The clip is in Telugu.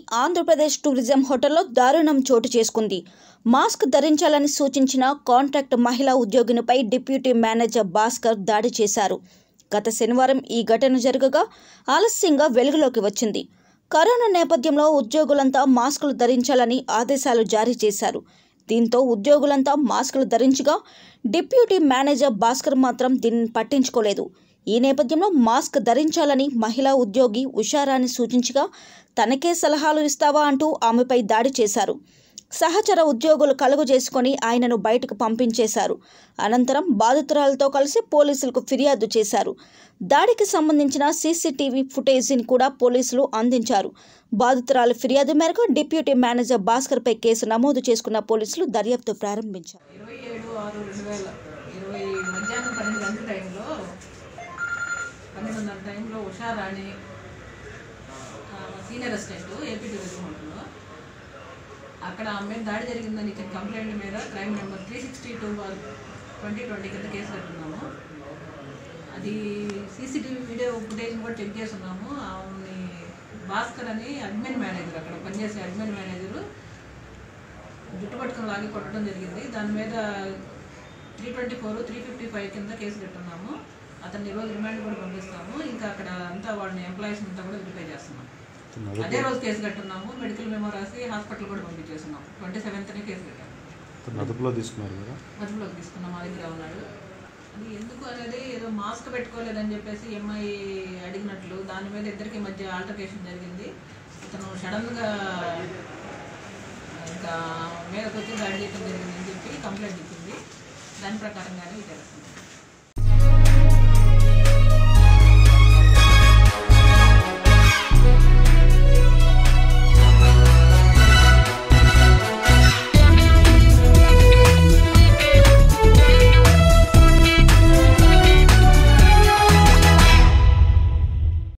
ఆంధ్రప్రదేశ్ టూరిజం హోటల్లో దారుణం చోటు చేసుకుంది మాస్క్ ధరించాలని సూచించిన కాంట్రాక్ట్ మహిళా ఉద్యోగినిపై డిప్యూటీ మేనేజర్ భాస్కర్ దాడి చేశారు గత శనివారం ఈ ఘటన జరగగా ఆలస్యంగా వెలుగులోకి వచ్చింది కరోనా నేపథ్యంలో ఉద్యోగులంతా మాస్కులు ధరించాలని ఆదేశాలు జారీ చేశారు దీంతో ఉద్యోగులంతా మాస్కులు ధరించగా డిప్యూటీ మేనేజర్ భాస్కర్ మాత్రం దీన్ని పట్టించుకోలేదు ఈ నేపథ్యంలో మాస్క్ ధరించాలని మహిళా ఉద్యోగి ఉషారాని సూచించగా తనకే సలహాలు ఇస్తావా అంటూ ఆమెపై దాడి చేశారు సహచర ఉద్యోగులు కలుగు చేసుకొని ఆయనను బయటకు పంపించేశారు అనంతరం బాధితురాలతో కలిసి పోలీసులకు ఫిర్యాదు చేశారు దాడికి సంబంధించిన సీసీటీవీ ఫుటేజీని కూడా పోలీసులు అందించారు బాధితురాలు ఫిర్యాదు మేరకు డిప్యూటీ మేనేజర్ భాస్కర్పై కేసు నమోదు చేసుకున్న పోలీసులు దర్యాప్తు ప్రారంభించారు ఇరవై ఏడు ఆరు రెండు వేల ఇరవై మధ్యాహ్నం పన్నెండు గంటల టైంలో పన్నెండున్నర టైంలో ఉషారాణి ఆ, సీనియర్ అసిస్టెంట్ ఏపీ టూరిజం హోటల్లో అక్కడ ఆమె మీద దాడి జరిగిందని ఇచ్చిన కంప్లైంట్ మీద crime number three sixty two twenty twenty కింద కేసు కట్టున్నాము అది సీసీటీవీ వీడియో ఫుటేజ్ని కూడా చెక్ చేస్తున్నాము ఆమెని భాస్కర్ అని అడ్మిన్ మేనేజర్ అక్కడ పనిచేసే అడ్మిన్ మేనేజరు జుట్టు పట్టుకుని లాగి కొట్టడం జరిగింది దాని మీద three twenty four three fifty five కింద కేసు పెట్టున్నాము అతన్ని ఈరోజు రిమాండ్ కూడా పంపిస్తాము ఇంకా అక్కడ అంతా వాళ్ళని ఎంప్లాయీస్ అంతా కూడా వెరిఫై చేస్తున్నాం అదే రోజు కేసు కట్టున్నాము మెడికల్ మెమో రాసి హాస్పిటల్ కూడా పంపించేస్తున్నాం ట్వంటీ సెవెంత్నే కేసు కట్టాము అతను అదుపులో తీసుకున్నారు కదా మధ్యలోకి తీసుకున్నాం మా దగ్గర ఉన్నాడు అది ఎందుకు అనేది ఏదో మాస్క్ పెట్టుకోలేదని చెప్పేసి ఎంఐ అడిగినట్లు దాని మీద ఇద్దరికి మధ్య ఆల్టర్కేషన్ జరిగింది ఇతను సడన్గా ఇంకా మీదకి వచ్చి దాడి చేయడం జరిగిందని చెప్పి కంప్లైంట్ ఇచ్చింది దాని ప్రకారంగానే ఇది జరుగుతుంది